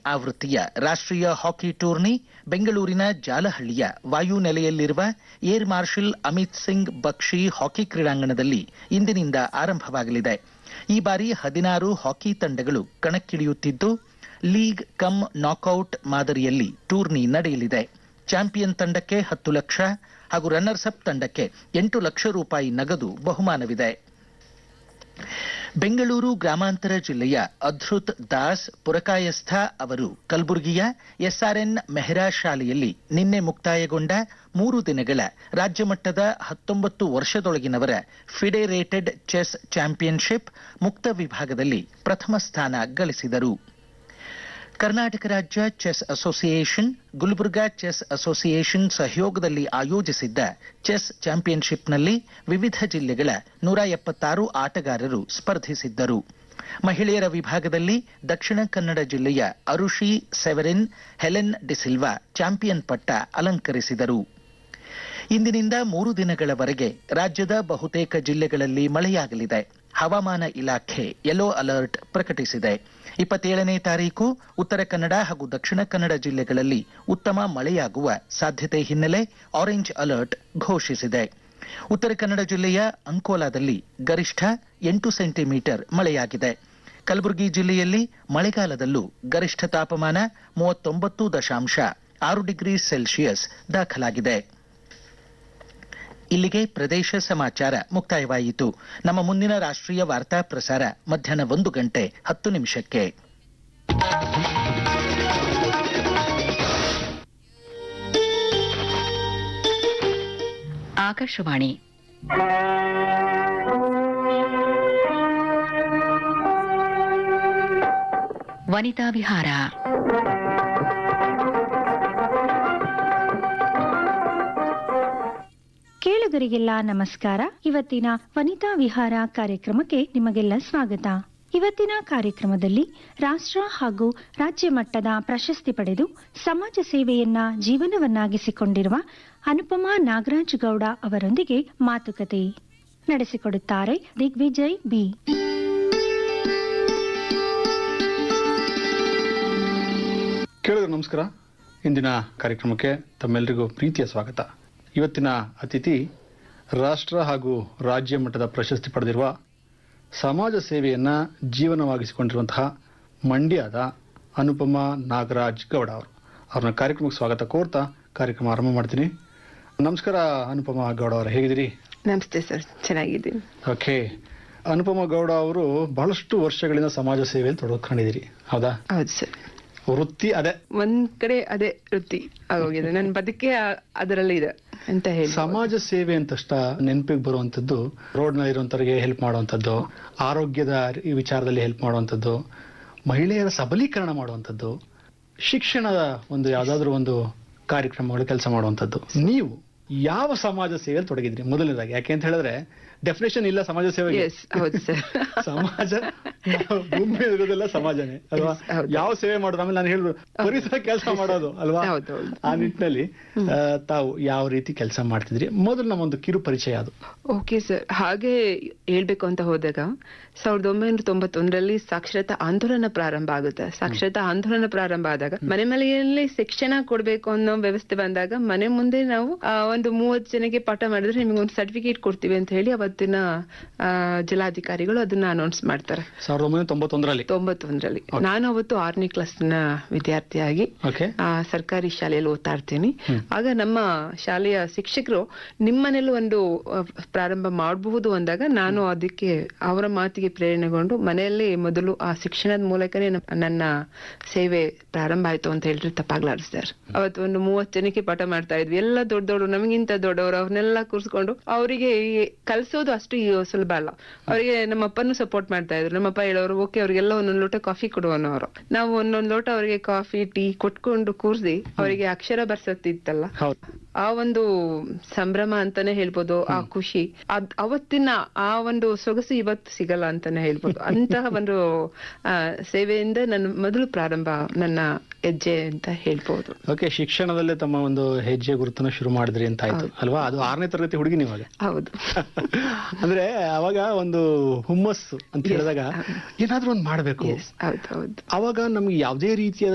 ಆವೃತ್ತಿಯ ರಾಷ್ಟ್ರೀಯ hockey tourney ಬೆಂಗಳೂರಿನ ಜಾಲಹಳ್ಳಿಯ ವಾಯುನೆಲೆಯಲ್ಲಿರುವ air marshal Amit Singh Bakshi hockey ಕ್ರೀಡಾಂಗಣದಲ್ಲಿ ಇಂದಿನಿಂದ ಆರಂಭವಾಗಲಿದೆ ಈ ಬಾರಿ ಹದಿನಾರು ಹಾಕಿ ತಂಡಗಳು ಕಣಕ್ಕಿಳಿಯುತ್ತಿದ್ದು ಲೀಗ್ ಕಮ್ ನಾಕೌಟ್ ಮಾದರಿಯಲ್ಲಿ ಟೂರ್ನಿ ನಡೆಯಲಿದೆ ಚಾಂಪಿಯನ್ ತಂಡಕ್ಕೆ ಹತ್ತು ಲಕ್ಷ ಹಾಗೂ ರನ್ನರ್ಸ್ ಅಪ್ ತಂಡಕ್ಕೆ ಎಂಟು ಲಕ್ಷ ರೂಪಾಯಿ ನಗದು ಬಹುಮಾನವಿದೆ ಬೆಂಗಳೂರು ಗ್ರಾಮಾಂತರ ಜಿಲ್ಲೆಯ ಅಧೃತ್ ದಾಸ್ ಪುರಕಾಯಸ್ಥ ಅವರು ಕಲಬುರಗಿಯ ಎಸ್ಆರ್ಎನ್ ಮೆಹ್ರಾ ಶಾಲೆಯಲ್ಲಿ ನಿನ್ನೆ ಮುಕ್ತಾಯಗೊಂಡ ಮೂರು ದಿನಗಳ ರಾಜ್ಯ ಮಟ್ಟದ ಹತ್ತೊಂಬತ್ತು ವರ್ಷದೊಳಗಿನವರ ಫಿಡೆರೇಟೆಡ್ ಚೆಸ್ ಚಾಂಪಿಯನ್ಶಿಪ್ ಮುಕ್ತ ವಿಭಾಗದಲ್ಲಿ ಪ್ರಥಮ ಸ್ಥಾನ ಗಳಿಸಿದರು ಕರ್ನಾಟಕ ರಾಜ್ಯ chess association Gulbarga chess association ಸಹಯೋಗದಲ್ಲಿ ಆಯೋಜಿಸಿದ್ದ ಚೆಸ್ ಚಾಂಪಿಯನ್ಶಿಪ್ನಲ್ಲಿ ವಿವಿಧ ಜಿಲ್ಲೆಗಳ ನೂರ ಎಪ್ಪತ್ತಾರು ಆಟಗಾರರು ಸ್ಪರ್ಧಿಸಿದ್ದರು ಮಹಿಳೆಯರ ವಿಭಾಗದಲ್ಲಿ ದಕ್ಷಿಣ ಕನ್ನಡ ಜಿಲ್ಲೆಯ ಅರುಷಿ ಸೆವೆರಿನ್ ಹೆಲೆನ್ ಡಿಸಿಲ್ವಾ ಚಾಂಪಿಯನ್ ಪಟ್ಟ ಅಲಂಕರಿಸಿದರು ಇಂದಿನಿಂದ ಮೂರು ದಿನಗಳವರೆಗೆ ರಾಜ್ಯದ ಬಹುತೇಕ ಜಿಲ್ಲೆಗಳಲ್ಲಿ ಮಳೆಯಾಗಲಿದೆ ಹವಾಮಾನ ಇಲಾಖೆ ಯೆಲ್ಲೋ ಅಲರ್ಟ್ ಪ್ರಕಟಿಸಿದೆ ಇಪ್ಪತ್ತೇಳನೇ ತಾರೀಕು ಉತ್ತರ ಕನ್ನಡ ಹಾಗೂ ದಕ್ಷಿಣ ಕನ್ನಡ ಜಿಲ್ಲೆಗಳಲ್ಲಿ ಉತ್ತಮ ಮಳೆಯಾಗುವ ಸಾಧ್ಯತೆ ಹಿನ್ನೆಲೆ ಆರೆಂಜ್ ಅಲರ್ಟ್ ಘೋಷಿಸಿದೆ ಉತ್ತರ ಕನ್ನಡ ಜಿಲ್ಲೆಯ ಅಂಕೋಲಾದಲ್ಲಿ ಗರಿಷ್ಠ ಎಂಟು ಸೆಂಟಿಮೀಟರ್ ಮಳೆಯಾಗಿದೆ ಕಲಬುರಗಿ ಜಿಲ್ಲೆಯಲ್ಲಿ ಮಳೆಗಾಲದಲ್ಲೂ ಗರಿಷ್ಠ ತಾಪಮಾನ ಮೂವತ್ತೊಂಬತ್ತು ದಶಾಂಶ ಆರು ಡಿಗ್ರಿ ಸೆಲ್ಸಿಯಸ್ ದಾಖಲಾಗಿದೆ ಇಲ್ಲಿಗೆ ಪ್ರದೇಶ ಸಮಾಚಾರ ಮುಕ್ತಾಯವಾಯಿತು ನಮ್ಮ ಮುಂದಿನ ರಾಷ್ಟ್ರೀಯ ವಾರ್ತಾ ಪ್ರಸಾರ ಮಧ್ಯಾಹ್ನ ಒಂದು ಗಂಟೆ ಹತ್ತು ನಿಮಿಷಕ್ಕೆ ಆಕಾಶವಾಣಿ ವನಿತಾ ವಿಹಾರ ಕೇಳುಗರಿಗೆಲ್ಲ ನಮಸ್ಕಾರ ಇವತ್ತಿನ ವನಿತಾ ವಿಹಾರ ಕಾರ್ಯಕ್ರಮಕ್ಕೆ ನಿಮಗೆಲ್ಲ ಸ್ವಾಗತ ಇವತ್ತಿನ ಕಾರ್ಯಕ್ರಮದಲ್ಲಿ ರಾಷ್ಟ್ರ ಹಾಗೂ ರಾಜ್ಯ ಮಟ್ಟದ ಪ್ರಶಸ್ತಿ ಪಡೆದು ಸಮಾಜ ಸೇವೆಯನ್ನ ಜೀವನವನ್ನಾಗಿಸಿಕೊಂಡಿರುವ ಅನುಪಮಾ ನಾಗರಾಜ್ ಗೌಡ ಅವರೊಂದಿಗೆ ಮಾತುಕತೆ ನಡೆಸಿಕೊಡುತ್ತಾರೆ ದಿಗ್ವಿಜಯ್ ಬಿ ಕೇಳಿದ್ರೆ ನಮಸ್ಕಾರ ಇಂದಿನ ಕಾರ್ಯಕ್ರಮಕ್ಕೆ ತಮ್ಮೆಲ್ಲರಿಗೂ ಪ್ರೀತಿಯ ಸ್ವಾಗತ ಇವತ್ತಿನ ಅತಿಥಿ ರಾಷ್ಟ್ರ ಹಾಗೂ ರಾಜ್ಯ ಮಟ್ಟದ ಪ್ರಶಸ್ತಿ ಪಡೆದಿರುವ ಸಮಾಜ ಸೇವೆಯನ್ನ ಜೀವನವಾಗಿಸಿಕೊಂಡಿರುವಂತಹ ಮಂಡ್ಯದ ಅನುಪಮಾ ನಾಗರಾಜ್ ಗೌಡ ಅವರು ಅವ್ರನ್ನ ಕಾರ್ಯಕ್ರಮಕ್ಕೆ ಸ್ವಾಗತ ಕೋರ್ತಾ ಕಾರ್ಯಕ್ರಮ ಆರಂಭ ಮಾಡ್ತೀನಿ ನಮಸ್ಕಾರ ಅನುಪಮಾ ಗೌಡ ಅವರು ಹೇಗಿದ್ದೀರಿ ನಮಸ್ತೆ ಸರ್ ಚೆನ್ನಾಗಿದ್ದೀನಿ ಓಕೆ ಅನುಪಮಾ ಗೌಡ ಅವರು ಬಹಳಷ್ಟು ವರ್ಷಗಳಿಂದ ಸಮಾಜ ಸೇವೆಯಲ್ಲಿ ತೊಡಗಿಕೊಂಡಿದ್ದೀರಿ ಹೌದಾ ಹೌದು ಸರ್ ವೃತ್ತಿ ಅದೇ ಒಂದ್ ಕಡೆ ಅದೇ ವೃತ್ತಿ ಆಗೋಗಿದೆ ನನ್ನ ಬದುಕೆ ಆ- ಅದರಲ್ಲಿ ಇದೆ ಅಂತ ಹೇಳಿ ಸಮಾಜ ಸೇವೆ ಅಂತ ನೆನಪಿಗೆ ಬರುವಂತದ್ದು ರೋಡ್ ನಲ್ಲಿ ಇರುವಂತವರಿಗೆ ಹೆಲ್ಪ್ ಮಾಡುವಂತದ್ದು ಆರೋಗ್ಯದ ಈ ವಿಚಾರದಲ್ಲಿ ಹೆಲ್ಪ್ ಮಾಡುವಂತದ್ದು ಮಹಿಳೆಯರ ಸಬಲೀಕರಣ ಮಾಡುವಂತದ್ದು ಶಿಕ್ಷಣದ ಒಂದು ಯಾವ್ದಾದ್ರು ಒಂದು ಕಾರ್ಯಕ್ರಮಗಳು ಕೆಲಸ ಮಾಡುವಂತದ್ದು ನೀವು ಯಾವ ಸಮಾಜ ಸೇವೆಯಲ್ಲಿ ತೊಡಗಿದ್ರಿ ಮೊದಲನೇದಾಗಿ ಯಾಕೆ ಅಂತ ಹೇಳಿದ್ರೆ ಡೆಫಿನೇಷನ್ ಇಲ್ಲ ಸಮಾಜ ಸೇವೆಗೆ ಎಸ್ ಹೌದು ಸರ್ ಸಮಾಜ ನಾವು ಭೂಮಿ ಮೇಲೆ ಇರೋದೆಲ್ಲ ಸಮಾಜನೇ ಅಲ್ವಾ Yes, ಹೌದು. ಯಾವ ಸೇವೆ ಮಾಡೋದು ಆಮೇಲೆ ನಾನು ಹೇಳಿದ್ರು ಪರಿಸರ ಕೆಲಸ ಮಾಡೋದು ಅಲ್ವಾ ಹೌದು, ಹೌದು. ಆ ನಿಟ್ಟಿನಲ್ಲಿ ಆ, ತಾವು ಯಾವ ರೀತಿ ಕೆಲಸ ಮಾಡ್ತಿದ್ರಿ ಮೊದಲು ನಮ್ಮೊಂದು ಕಿರು ಪರಿಚಯ ಅದು ಓಕೆ ಸರ್ ಹಾಗೆ ಹೇಳ್ಬೇಕು ಅಂತ ಹೋದಾಗ ಸಾವಿರದ ಒಂಬೈನೂರ ತೊಂಬತ್ತೊಂದರಲ್ಲಿ ಸಾಕ್ಷರತಾ ಆಂದೋಲನ ಪ್ರಾರಂಭ ಆಗುತ್ತೆ ಸಾಕ್ಷರತಾ ಆಂದೋಲನ ಪ್ರಾರಂಭ ಆದಾಗ ಮನೆ ಮನೆಯಲ್ಲಿ ಶಿಕ್ಷಣ ಕೊಡ್ಬೇಕು ಅನ್ನೋ ವ್ಯವಸ್ಥೆ ಬಂದಾಗ ಮನೆ ಮುಂದೆ ನಾವು ಆ, ಒಂದು ಮೂವತ್ತು ಜನಕ್ಕೆ ಪಾಠ ಮಾಡಿದ್ರೆ ನಿಮಗೆ ಒಂದು ಸರ್ಟಿಫಿಕೇಟ್ ಕೊಡ್ತೀವಿ ಅಂತ ಹೇಳಿ ಅವತ್ತಿನ ಆ, ಜಿಲ್ಲಾಧಿಕಾರಿಗಳು ಅದನ್ನ ಅನೌನ್ಸ್ ಮಾಡ್ತಾರೆ ಸಾವಿರದ ಒಂಬೈನೂರ ತೊಂಬತ್ತೊಂದರಲ್ಲಿ ತೊಂಬತ್ತೊಂದರಲ್ಲಿ ನಾನು ಅವತ್ತು ಆರನೇ ಕ್ಲಾಸ್ನ ವಿದ್ಯಾರ್ಥಿಯಾಗಿ ಓಕೆ ಆ, ಸರ್ಕಾರಿ ಶಾಲೆಯಲ್ಲಿ ಓದ್ತಾ ಇರ್ತೀನಿ ಆಗ ನಮ್ಮ ಶಾಲೆಯ ಶಿಕ್ಷಕರು ನಿಮ್ಮನೇಲೂ ಒಂದು ಆ, ಪ್ರಾರಂಭ ಮಾಡಬಹುದು ಅಂದಾಗ ನಾನು ಅದಕ್ಕೆ ಅವರ ಮಾತಿಗೆ ಪ್ರೇರಣೆಗೊಂಡು ಮನೆಯಲ್ಲಿ ಮೊದಲು ಆ ಶಿಕ್ಷಣದ ಮೂಲಕನೇ ನ- ನನ್ನ ಸೇವೆ ಪ್ರಾರಂಭ ಆಯ್ತು ಅಂತ ಹೇಳಿದ್ರೆ ತಪ್ಪಾಗ್ಲಾರ್ದು ಸರ್ ಅವತ್ತು ಒಂದು ಮೂವತ್ತು ಜನಕ್ಕೆ ಪಾಠ ಮಾಡ್ತಾ ಇದ್ವಿ ಎಲ್ಲ ದೊಡ್ಡ ದೊಡ್ಡ ನಮಗಿಂತ ದೊಡ್ಡವರು ಅವ್ರನ್ನೆಲ್ಲ ಕೂರಿಸ್ಕೊಂಡು ಅವರಿಗೆ ಕಲಿಸೋದು ಅಷ್ಟು ಈ ಸುಲಭ ಅಲ್ಲ ಅವರಿಗೆ ನಮ್ಮ ಅಪ್ಪನೂ ಸಪೋರ್ಟ್ ಮಾಡ್ತಾ ಇದ್ರು ನಮ್ಮಪ್ಪ ಹೇಳೋರು ಓಕೆ ಅವ್ರಿಗೆಲ್ಲ ಒಂದೊಂದು ಲೋಟ ಕಾಫಿ ಕೊಡುವನವರು ನಾವು ಒಂದೊಂದು ಲೋಟ ಅವರಿಗೆ ಕಾಫಿ ಟೀ ಕೊಟ್ಕೊಂಡು ಕೂರಿಸಿ ಅವರಿಗೆ ಅಕ್ಷರ ಬರ್ಸತ್ತಿತ್ತಲ್ಲ ಹೌದು ಆ ಒಂದು ಸಂಭ್ರಮ ಅಂತಾನೆ ಹೇಳ್ಬೋದು ಆ ಖುಷಿ ಅದ್ ಅವತ್ತಿನ ಆ ಒಂದು ಸೊಗಸು ಇವತ್ತು ಸಿಗಲ್ಲ ಅಂತಾನೆ ಹೇಳ್ಬೋದು ಅಂತಹ ಒಂದು ಆ, ಸೇವೆಯಿಂದ ನನ್ನ ಮೊದಲು ಪ್ರಾರಂಭ ನನ್ನ ಹೆಜ್ಜೆ ಅಂತ ಹೇಳ್ಬೋದು ಓಕೆ ಶಿಕ್ಷಣದಲ್ಲೇ ತಮ್ಮ ಒಂದು ಹೆಜ್ಜೆ ಗುರುತನ್ನ ಶುರು ಮಾಡಿದ್ರಿ ಅಂತ ಆಯ್ತು ಅಲ್ವಾ ಅದು ಆರನೇ ತರಗತಿ ಹುಡುಗಿ ನೀವಾಗ ಹೌದು ಅಂದ್ರೆ ಅವಾಗ ಒಂದು ಹುಮ್ಮಸ್ಸು ಅಂತ ಹೇಳಿದಾಗ ಏನಾದ್ರೂ ಒಂದು ಮಾಡ್ಬೇಕು ಎಸ್ ಹೌದು ಹೌದು ಅವಾಗ ನಮ್ಗೆ ಯಾವುದೇ ರೀತಿಯಾದ